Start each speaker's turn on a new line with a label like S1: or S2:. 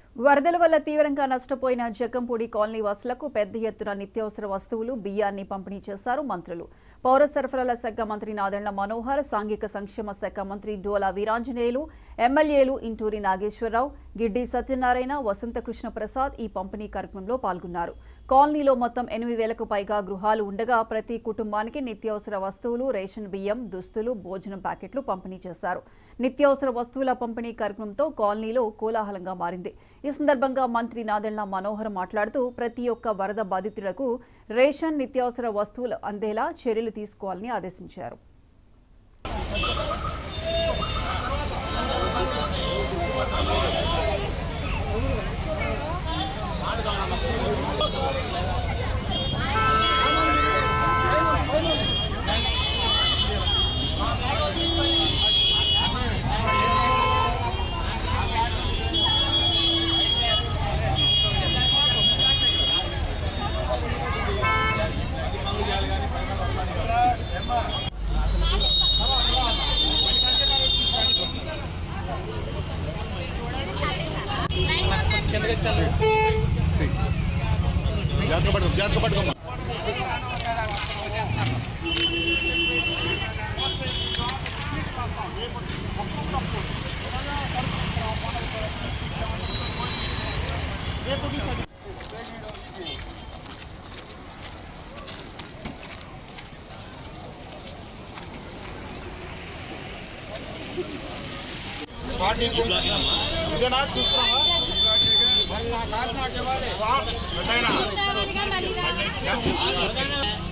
S1: వరదల వల్ల తీవ్రంగా నష్టపోయిన జగ్గంపూడి కాలనీ వాసులకు పెద్ద ఎత్తున నిత్యావసర వస్తువులు బియ్యాన్ని పంపిణీ చేశారు మంత్రులు పౌర సరఫరాల శాఖ మంత్రి నాదెండ్ల మనోహర్ సాంఘిక సంక్షేమ శాఖ మంత్రి డోలా వీరాంజనేయులు ఎమ్మెల్యేలు ఇంటూరి నాగేశ్వరరావు గిడ్డి సత్యనారాయణ వసంతకృష్ణ ప్రసాద్ ఈ పంపిణీ కార్యక్రమంలో పాల్గొన్నారు కాలనీలో మొత్తం ఎనిమిది వేలకు పైగా గృహాలు ఉండగా ప్రతి కుటుంబానికి నిత్యావసర వస్తువులు రేషన్ బియ్యం దుస్తులు భోజనం ప్యాకెట్లు పంపిణీ చేశారు నిత్యావసర వస్తువుల పంపిణీ కార్యక్రమంతో కాలనీలో కోలాహలంగా మారింది ఈ సందర్భంగా మంత్రి నాదెండ్ల మనోహర్ మాట్లాడుతూ ప్రతి ఒక్క వరద బాధితులకు రేషన్ నిత్యావసర వస్తువులు అందేలా చర్యలు తీసుకోవాలని ఆదేశించారు
S2: జాగ్రత్త పట్టుకో జాగ్రత్త పట్టుకోమ్మా ఇదేనా చూసుకున్నావా పెద్దయినా?